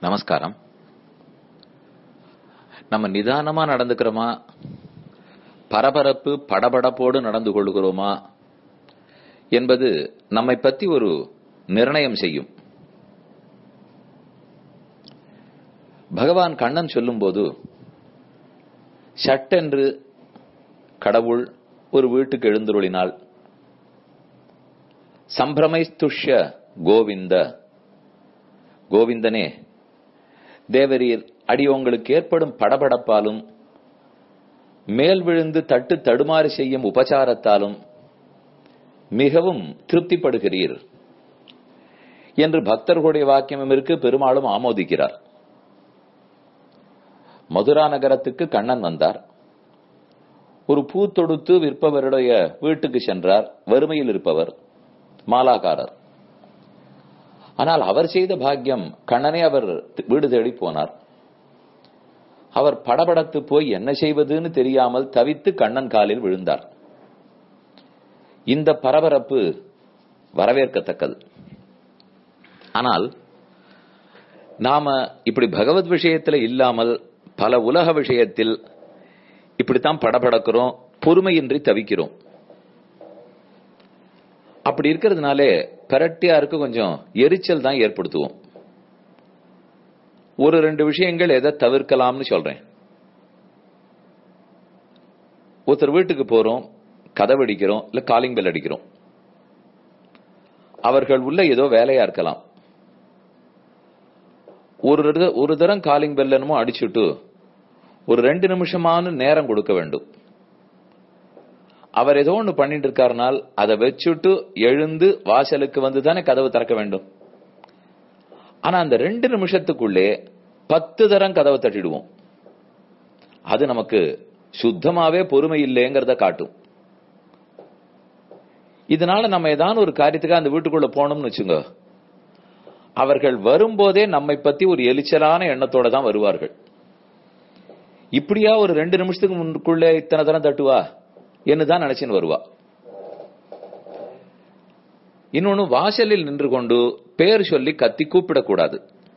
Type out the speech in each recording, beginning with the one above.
நமஸ்காரம் நம்ம நிதானமா நடந்துக்கிறோமா பரபரப்பு படபடப்போடு நடந்து கொள்கிறோமா என்பது நம்மை பத்தி ஒரு நிர்ணயம் செய்யும் பகவான் கண்ணன் சொல்லும்போது சட்டென்று கடவுள் ஒரு வீட்டுக்கு எழுந்துருளினாள் சம்பிரமைஸ்துஷ்ய கோவிந்த கோவிந்தனே தேவரீர் அடியோங்களுக்கு ஏற்படும் படபடப்பாலும் மேல் விழுந்து தட்டு தடுமாறு செய்யும் உபசாரத்தாலும் மிகவும் திருப்திப்படுகிறீர் என்று பக்தர்களுடைய வாக்கியமும் இருக்கு பெருமாளும் ஆமோதிக்கிறார் மதுரா நகரத்துக்கு கண்ணன் வந்தார் ஒரு பூ தொடுத்து விற்பவருடைய வீட்டுக்கு சென்றார் வறுமையில் இருப்பவர் மாலாகாரர் ஆனால் அவர் செய்த பாக்கியம் கண்ணனே அவர் வீடு தேடி போனார் அவர் படபடத்து போய் என்ன செய்வதுன்னு தெரியாமல் தவித்து கண்ணன் காலில் விழுந்தார் இந்த பரபரப்பு வரவேற்கத்தக்கது ஆனால் நாம இப்படி பகவத் விஷயத்துல இல்லாமல் பல உலக விஷயத்தில் இப்படித்தான் படபடக்கிறோம் பொறுமையின்றி தவிக்கிறோம் அப்படி இருக்கிறதுனாலே பெரட்டியாருக்கு கொஞ்சம் எரிச்சல் தான் ஏற்படுத்துவோம் ஒரு ரெண்டு விஷயங்கள் எதை தவிர்க்கலாம்னு சொல்றேன் ஒருத்தர் வீட்டுக்கு போறோம் கதவு அடிக்கிறோம் இல்ல காலிங் பெல் அடிக்கிறோம் அவர்கள் உள்ள ஏதோ வேலையா இருக்கலாம் ஒரு ஒரு தரம் காலிங் பெல் என்னமோ அடிச்சுட்டு ஒரு ரெண்டு நிமிஷமான நேரம் கொடுக்க வேண்டும் அவர் ஏதோ ஒண்ணு பண்ணிட்டு இருக்காருனால் அதை வச்சுட்டு எழுந்து வாசலுக்கு வந்து தானே கதவு திறக்க வேண்டும் ஆனா அந்த ரெண்டு நிமிஷத்துக்குள்ளே பத்து தரம் கதவை தட்டிடுவோம் அது நமக்கு சுத்தமாவே பொறுமை இல்லைங்கிறத காட்டும் இதனால நம்ம ஏதாவது ஒரு காரியத்துக்கு அந்த வீட்டுக்குள்ள போனோம்னு வச்சுங்க அவர்கள் வரும்போதே நம்மை பத்தி ஒரு எலிச்சலான எண்ணத்தோட தான் வருவார்கள் இப்படியா ஒரு ரெண்டு நிமிஷத்துக்கு முன்னுக்குள்ளே இத்தனை தரம் தட்டுவா தான் நினைச்சுன்னு வருவா இன்னொன்னு வாசலில் நின்று கொண்டு பேர் சொல்லி கத்தி கூப்பிடக்கூடாது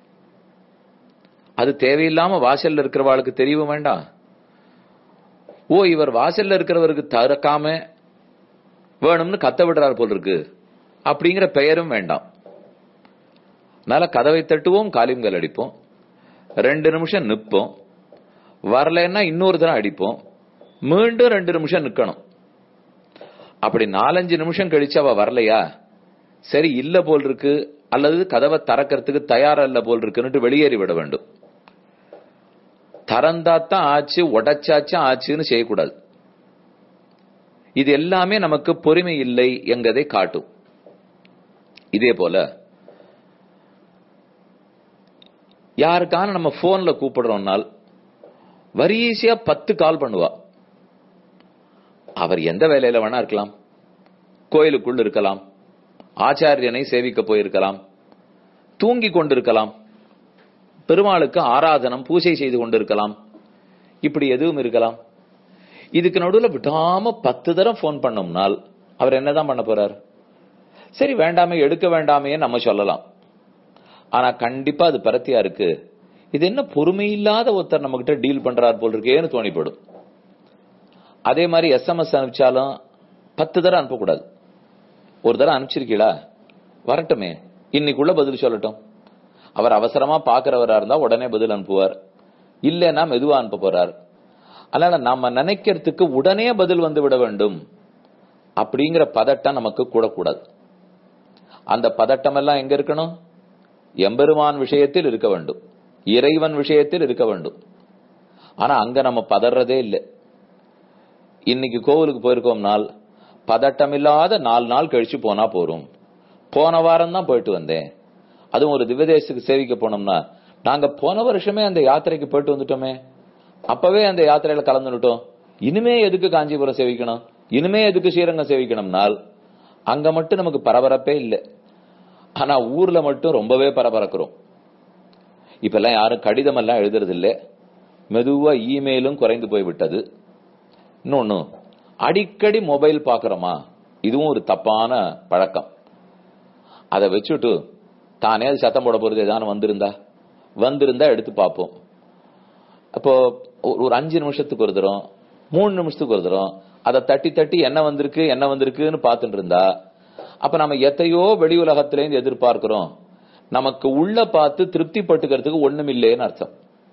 அது தேவையில்லாம வாசல்ல இருக்கிறவாளுக்கு தெரியவும் வேண்டாம் ஓ இவர் வாசல்ல இருக்கிறவருக்கு தறக்காம வேணும்னு கத்த விடுறார் போல் இருக்கு அப்படிங்கிற பெயரும் வேண்டாம் அதனால கதவை தட்டுவோம் காலிம்கள் அடிப்போம் ரெண்டு நிமிஷம் நிற்போம் வரலன்னா இன்னொரு தரம் அடிப்போம் மீண்டும் ரெண்டு நிமிஷம் நிக்கணும் அப்படி நாலஞ்சு நிமிஷம் கழிச்சு அவ வரலையா சரி இல்ல போல் இருக்கு அல்லது கதவை திறக்கிறதுக்கு தயாரா இல்ல போல் இருக்குன்னு வெளியேறி விட வேண்டும் திறந்தாத்தான் ஆச்சு உடச்சாச்சும் ஆச்சுன்னு செய்யக்கூடாது இது எல்லாமே நமக்கு பொறுமை இல்லை என்கிறதை காட்டும் இதே போல யாருக்கான நம்ம போன்ல கூப்பிடுறோம்னால் வரிசையா பத்து கால் பண்ணுவா அவர் எந்த வேலையில வேணா இருக்கலாம் கோயிலுக்குள் இருக்கலாம் ஆச்சாரியனை சேவிக்க போயிருக்கலாம் தூங்கி கொண்டிருக்கலாம் பெருமாளுக்கு ஆராதனம் பூஜை செய்து கொண்டிருக்கலாம் இப்படி எதுவும் இருக்கலாம் இதுக்கு நடுவில் விடாம பத்து தரம் போன் பண்ணோம்னால் அவர் என்னதான் பண்ண போறார் சரி வேண்டாமே எடுக்க வேண்டாமே நம்ம சொல்லலாம் ஆனா கண்டிப்பா அது பரத்தியா இருக்கு இது என்ன பொறுமை இல்லாத ஒருத்தர் நம்ம கிட்ட டீல் பண்றார் போல் இருக்கேன்னு தோணிப்படும் அதே மாதிரி எஸ்எம்எஸ் அனுப்பிச்சாலும் பத்து தடவை அனுப்பக்கூடாது ஒரு தடவை அனுப்பிச்சிருக்கீங்களா வரட்டுமே இன்னைக்குள்ள பதில் சொல்லட்டும் அவர் அவசரமா பாக்குறவரா இருந்தா உடனே பதில் அனுப்புவார் இல்லைன்னா மெதுவா அனுப்ப போறார் அதனால நாம நினைக்கிறதுக்கு உடனே பதில் வந்து விட வேண்டும் அப்படிங்கிற பதட்டம் நமக்கு கூடக்கூடாது அந்த பதட்டம் எல்லாம் எங்க இருக்கணும் எம்பெருமான் விஷயத்தில் இருக்க வேண்டும் இறைவன் விஷயத்தில் இருக்க வேண்டும் ஆனா அங்க நம்ம பதறதே இல்லை இன்னைக்கு கோவிலுக்கு போயிருக்கோம்னால் பதட்டம் இல்லாத நாலு நாள் கழிச்சு போனா போறோம் போன வாரம் தான் போயிட்டு வந்தேன் அதுவும் ஒரு திவ்யதேசத்துக்கு சேவிக்க போனோம்னா நாங்க போன வருஷமே அந்த யாத்திரைக்கு போயிட்டு வந்துட்டோமே அப்பவே அந்த யாத்திரையில கலந்துட்டோம் இனிமே எதுக்கு காஞ்சிபுரம் சேவிக்கணும் இனிமே எதுக்கு ஸ்ரீரங்கம் சேவிக்கணும்னால் அங்க மட்டும் நமக்கு பரபரப்பே இல்லை ஆனா ஊர்ல மட்டும் ரொம்பவே பரபரக்கிறோம் இப்ப எல்லாம் யாரும் கடிதம் எல்லாம் எழுதுறது இல்லை மெதுவா இமெயிலும் குறைந்து போய்விட்டது இன்னொன்னு அடிக்கடி மொபைல் பாக்குறோமா இதுவும் ஒரு தப்பான பழக்கம் அதை வச்சுட்டு தானே அது சத்தம் போட போறது ஏதானு வந்திருந்தா வந்திருந்தா எடுத்து பார்ப்போம் அப்போ ஒரு- ஒரு அஞ்சு நிமிஷத்துக்கு ஒரு தரம் மூணு நிமிஷத்துக்கு ஒரு தரம் அதை தட்டி தட்டி என்ன வந்திருக்கு என்ன வந்திருக்குன்னு பார்த்துட்டு இருந்தா அப்ப நம்ம எத்தையோ வெளி உலகத்திலேருந்து எதிர்பார்க்கிறோம் நமக்கு உள்ள பார்த்து திருப்தி பட்டுக்கிறதுக்கு ஒண்ணும் இல்லைன்னு அர்த்தம்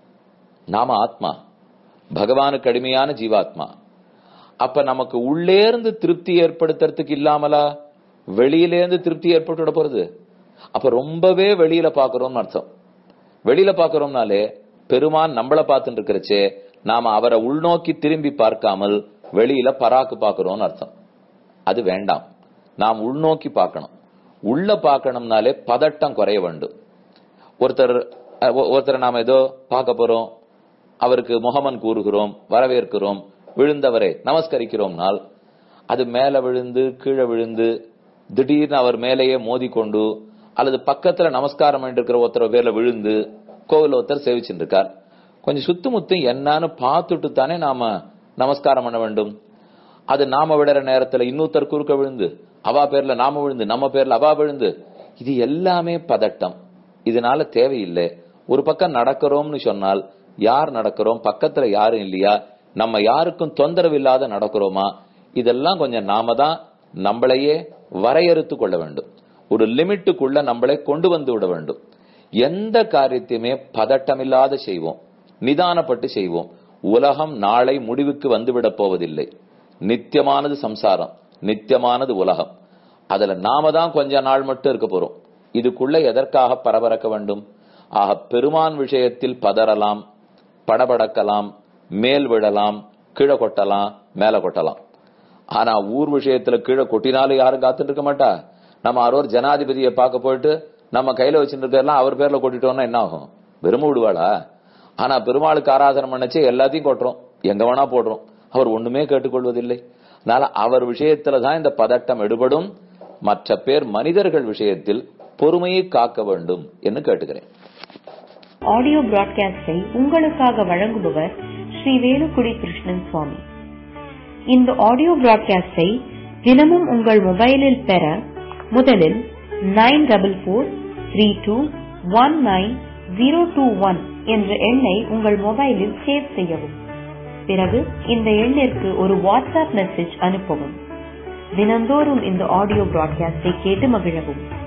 நாம ஆத்மா பகவானுக்கு அடிமையான ஜீவாத்மா அப்ப நமக்கு உள்ளேருந்து திருப்தி ஏற்படுத்துறதுக்கு இல்லாமலா வெளியிலேருந்து திருப்தி ஏற்பட்டுட போறது அப்ப ரொம்பவே வெளியில பாக்குறோம்னு அர்த்தம் வெளியில பாக்குறோம்னாலே பெருமான் நம்மள பார்த்துட்டு இருக்கிறச்சே நாம அவரை உள்நோக்கி திரும்பி பார்க்காமல் வெளியில பராக்கு பாக்குறோம்னு அர்த்தம் அது வேண்டாம் நாம் உள்நோக்கி பார்க்கணும் உள்ள பார்க்கணும்னாலே பதட்டம் குறைய வேண்டும் ஒருத்தர் அஹ், ஒ- ஒருத்தரை நாம ஏதோ பார்க்க போறோம் அவருக்கு முகமன் கூறுகிறோம் வரவேற்கிறோம் விழுந்தவரை நமஸ்கரிக்கிறோம்னால் அது மேல விழுந்து கீழே விழுந்து திடீர்னு அவர் மேலேயே மோதிக்கொண்டு அல்லது பக்கத்துல நமஸ்காரம் பண்ணிட்டு ஒருத்தர் பேர்ல விழுந்து கோவில் ஒருத்தர் சேவிச்சுட்டு இருக்கார் கொஞ்சம் சுத்துமுத்தும் என்னன்னு பார்த்துட்டு தானே நாம நமஸ்காரம் பண்ண வேண்டும் அது நாம விடுற நேரத்துல இன்னொருத்தர் குறுக்க விழுந்து அவா பேர்ல நாம விழுந்து நம்ம பேர்ல அவா விழுந்து இது எல்லாமே பதட்டம் இதனால தேவையில்லை ஒரு பக்கம் நடக்கிறோம்னு சொன்னால் யார் நடக்கிறோம் பக்கத்துல யாரும் இல்லையா நம்ம யாருக்கும் தொந்தரவு இல்லாத நடக்கிறோமா இதெல்லாம் கொஞ்சம் நாம தான் நம்மளையே வரையறுத்து கொள்ள வேண்டும் ஒரு லிமிட்டுக்குள்ள நம்மளை கொண்டு வந்து விட வேண்டும் எந்த காரியத்தையுமே பதட்டமில்லாத செய்வோம் நிதானப்பட்டு செய்வோம் உலகம் நாளை முடிவுக்கு வந்துவிடப் போவதில்லை நித்தியமானது சம்சாரம் நித்தியமானது உலகம் அதுல நாம தான் கொஞ்ச நாள் மட்டும் இருக்க போறோம் இதுக்குள்ள எதற்காக பரபரக்க வேண்டும் ஆக பெருமான் விஷயத்தில் பதறலாம் படபடக்கலாம் மேல் விழலாம் கீழே கொட்டலாம் மேல கொட்டலாம் ஆனா ஊர் விஷயத்துல கீழே கொட்டினாலும் யாரும் காத்துட்டு இருக்க மாட்டா நம்ம யாரோ ஜனாதிபதியை பார்க்க போயிட்டு நம்ம கையில வச்சுருக்கலாம் அவர் பேர்ல கொட்டிட்டோம்னா என்ன ஆகும் வெறும விடுவாளா ஆனா பெருமாளுக்கு ஆராதனை பண்ணச்சே எல்லாத்தையும் கொட்டுறோம் எங்க வேணா போடுறோம் அவர் ஒண்ணுமே கேட்டுக்கொள்வதில்லை அதனால அவர் விஷயத்துல தான் இந்த பதட்டம் எடுபடும் மற்ற பேர் மனிதர்கள் விஷயத்தில் பொறுமையை காக்க வேண்டும் என்று கேட்டுக்கிறேன் ஆடியோ பிராட்காஸ்டை உங்களுக்காக வழங்குபவர் ஸ்ரீ வேலுக்குடி கிருஷ்ணன் சுவாமி இந்த ஆடியோ பிராட்காஸ்டை தினமும் உங்கள் மொபைலில் பெற முதலில் nine double four three two one nine zero two one என்ற எண்ணை உங்கள் மொபைலில் சேவ் செய்யவும் பிறகு இந்த எண்ணிற்கு ஒரு வாட்ஸ்அப் மெசேஜ் அனுப்பவும் தினந்தோறும் இந்த ஆடியோ பிராட்காஸ்டை கேட்டு மகிழவும்